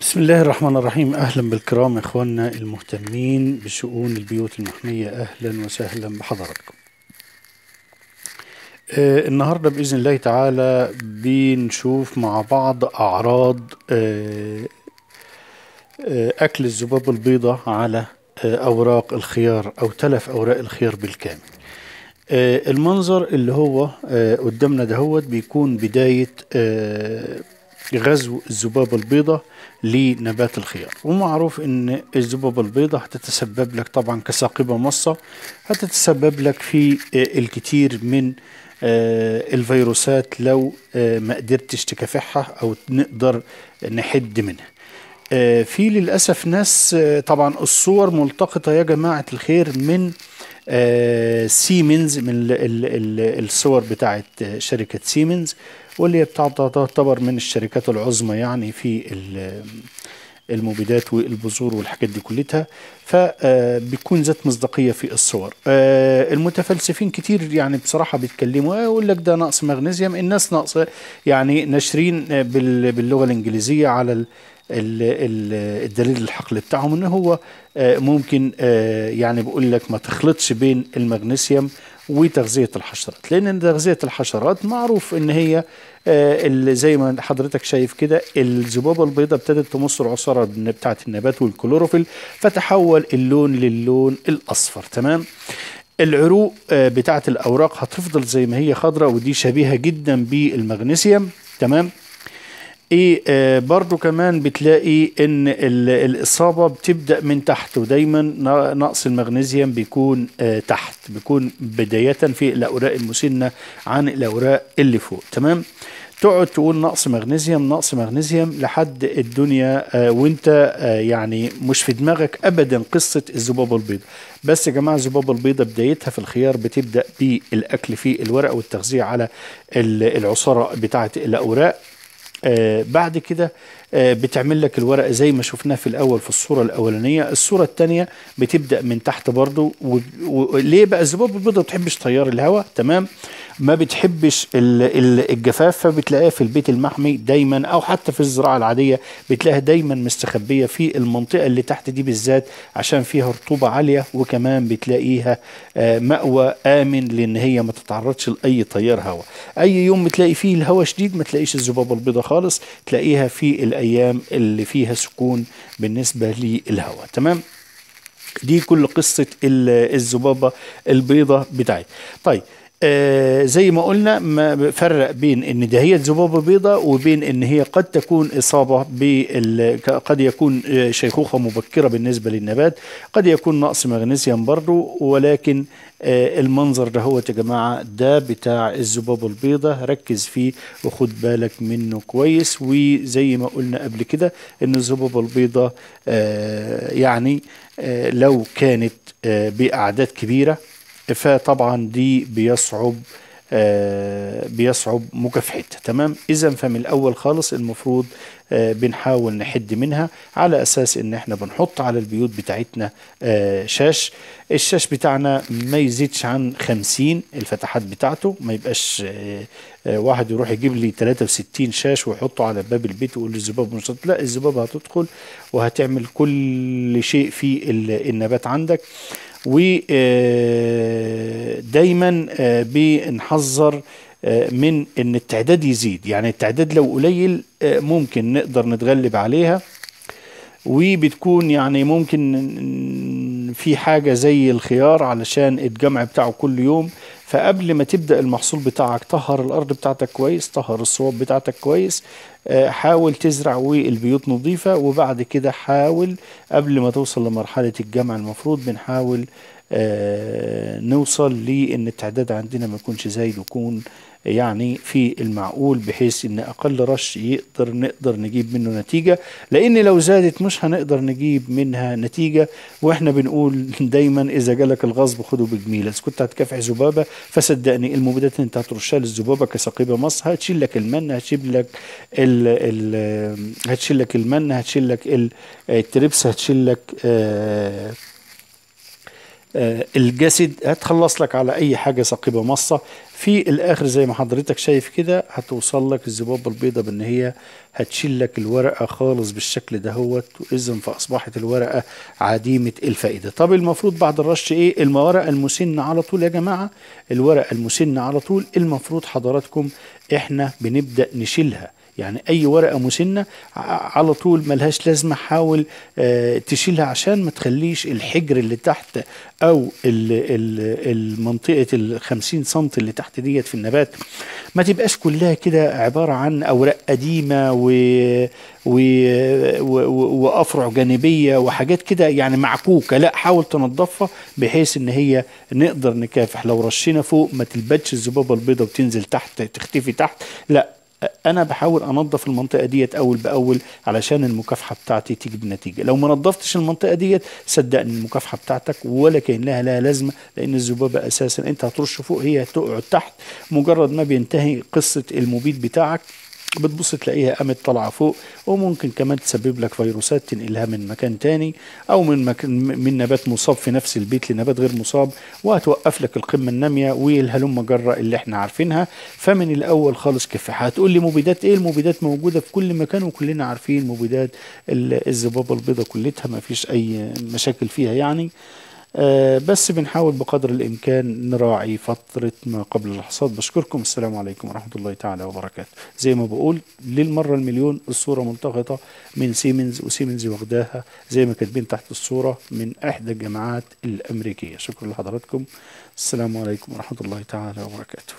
بسم الله الرحمن الرحيم اهلا بالكرام اخواننا المهتمين بشؤون البيوت المحميه اهلا وسهلا بحضراتكم. آه النهارده باذن الله تعالى بنشوف مع بعض اعراض آه آه اكل الذباب البيضاء على آه اوراق الخيار او تلف اوراق الخيار بالكامل. آه المنظر اللي هو آه قدامنا دهوت بيكون بدايه آه غزو الذبابة البيضاء لنبات الخيار ومعروف ان الذبابة البيضاء هتتسبب لك طبعا كساقبة مصة هتتسبب لك في الكثير من الفيروسات لو ما قدرتش تكافحها او نقدر نحد منها في للأسف ناس طبعا الصور ملتقطة يا جماعة الخير من سيمنز من ال ال ال الصور بتاعت شركة سيمنز واللي تعتبر من الشركات العظمى يعني في المبيدات والبذور والحاجات دي كلها فبيكون ذات مصداقيه في الصور المتفلسفين كتير يعني بصراحه بيتكلموا يقول لك ده نقص مغنيسيوم الناس ناقصه يعني ناشرين باللغه الانجليزيه على الدليل الحقل بتاعهم ان هو ممكن يعني بيقول لك ما تخلطش بين المغنيسيوم وتغذية الحشرات لأن تغذية الحشرات معروف إن هي اللي زي ما حضرتك شايف كده الذبابة البيضاء ابتدت تمص العصارة بتاعة النبات والكلوروفيل فتحول اللون للون الأصفر تمام العروق بتاعة الأوراق هتفضل زي ما هي خضراء ودي شبيهة جدا بالمغنيسيوم تمام ايه آه برضو كمان بتلاقي ان الاصابه بتبدا من تحت ودايما نقص المغنيسيوم بيكون آه تحت بيكون بدايه في الاوراق المسنه عن الاوراق اللي فوق تمام تقعد تقول نقص مغنيسيوم نقص مغنيسيوم لحد الدنيا آه وانت آه يعني مش في دماغك ابدا قصه الذبابه البيضاء بس يا جماعه الذبابه البيضاء بدايتها في الخيار بتبدا بالاكل في الورق والتغذيه على العصاره بتاعه الاوراق آه بعد كده آه بتعمل لك الورق زي ما شفناه في الاول في الصوره الاولانيه الصوره الثانيه بتبدا من تحت برضو وليه بقى الذباب البيضاء ما بتحبش تيار الهواء تمام ما بتحبش الجفاف فبتلاقيها في البيت المحمي دايما او حتى في الزراعه العاديه بتلاقيها دايما مستخبيه في المنطقه اللي تحت دي بالذات عشان فيها رطوبه عاليه وكمان بتلاقيها آه مأوى امن لان هي ما تتعرضش لاي تيار هواء اي يوم بتلاقي فيه الهواء شديد ما تلاقيش الذبابه البيضاء خالص تلاقيها في الايام اللي فيها سكون بالنسبه للهواء تمام دي كل قصه الذبابه البيضاء بتاعتي طيب آه زي ما قلنا ما فرق بين ان ده هي ذبابه بيضاء وبين ان هي قد تكون اصابه بال قد يكون شيخوخه مبكره بالنسبه للنبات قد يكون نقص مغنيسيوم برضه ولكن آه المنظر ده هو يا جماعه ده بتاع الذبابه البيضاء ركز فيه وخد بالك منه كويس وزي ما قلنا قبل كده ان الذبابه البيضاء آه يعني آه لو كانت آه باعداد كبيره فطبعا دي بيصعب آه بيصعب مكافحتها تمام اذا فمن الاول خالص المفروض آه بنحاول نحد منها على اساس ان احنا بنحط على البيوت بتاعتنا آه شاش الشاش بتاعنا ما يزيدش عن 50 الفتحات بتاعته ما يبقاش واحد يروح يجيب لي 63 شاش ويحطه على باب البيت ويقول لي الذباب مش لا الذبابه هتدخل وهتعمل كل شيء في النبات عندك ودايما بنحذر من ان التعداد يزيد يعني التعداد لو قليل ممكن نقدر نتغلب عليها وبتكون يعني ممكن في حاجة زي الخيار علشان الجمع بتاعه كل يوم فقبل ما تبدأ المحصول بتاعك طهر الأرض بتاعتك كويس طهر الصواب بتاعتك كويس حاول تزرع والبيوت نظيفة وبعد كده حاول قبل ما توصل لمرحلة الجمع المفروض بنحاول نوصل لأن التعداد عندنا ما يكونش زايد ويكون يعني في المعقول بحيث ان اقل رش يقدر نقدر نجيب منه نتيجه لان لو زادت مش هنقدر نجيب منها نتيجه واحنا بنقول دايما اذا جالك الغصب خده بجميله اذا كنت هتكافح ذبابه فصدقني المبيدات اللي انت هترشها للذبابه كسقيبه مص هتشيل لك المن هتشيل لك ال ال هتشيل لك المن هتشيل لك التربس هتشيل لك آه آه، الجسد هتخلص لك على اي حاجه ثقيبه مصه في الاخر زي ما حضرتك شايف كده هتوصل لك الذبابه البيضاء بان هي هتشيل لك الورقه خالص بالشكل دهوت واذا فاصبحت الورقه عديمه الفائده طب المفروض بعد الرش ايه الورقه المسنه على طول يا جماعه الورقه المسنه على طول المفروض حضراتكم احنا بنبدا نشيلها يعني اي ورقه مسنه ع- على طول ملهاش لازمه حاول آه، تشيلها عشان ما تخليش الحجر اللي تحت او ال- ال- المنطقه ال 50 سم اللي تحت ديت في النبات ما تبقاش كلها كده عباره عن اوراق قديمه و و و- و- وافرع جانبيه وحاجات كده يعني معكوكه لا حاول تنظفها بحيث ان هي نقدر نكافح لو رشينا فوق ما تلبتش الذبابه البيضاء وتنزل تحت تختفي تحت لا انا بحاول انظف المنطقه ديت اول باول علشان المكافحه بتاعتي تيجي بنتيجه لو ما نظفتش المنطقه ديت صدقني المكافحه بتاعتك ولا كان لها لها لازمه لان الذبابه اساسا انت هترش فوق هي تقعد تحت مجرد ما بينتهي قصه المبيد بتاعك بتبص تلاقيها قامت طالعه فوق وممكن كمان تسبب لك فيروسات تنقلها من مكان تاني او من مكان من نبات مصاب في نفس البيت لنبات غير مصاب وهتوقف لك القمه الناميه والهلم جره اللي احنا عارفينها فمن الاول خالص كفاح هتقول لي مبيدات ايه المبيدات موجوده في كل مكان وكلنا عارفين مبيدات ال- الذبابه البيضاء كلتها ما فيش اي مشاكل فيها يعني آه، بس بنحاول بقدر الامكان نراعي فتره ما قبل الحصاد بشكركم السلام عليكم ورحمه الله تعالى وبركاته زي ما بقول للمره المليون الصوره ملتقطه من سيمنز وسيمنز واخداها زي ما كاتبين تحت الصوره من احدى الجامعات الامريكيه شكرا لحضراتكم السلام عليكم ورحمه الله تعالى وبركاته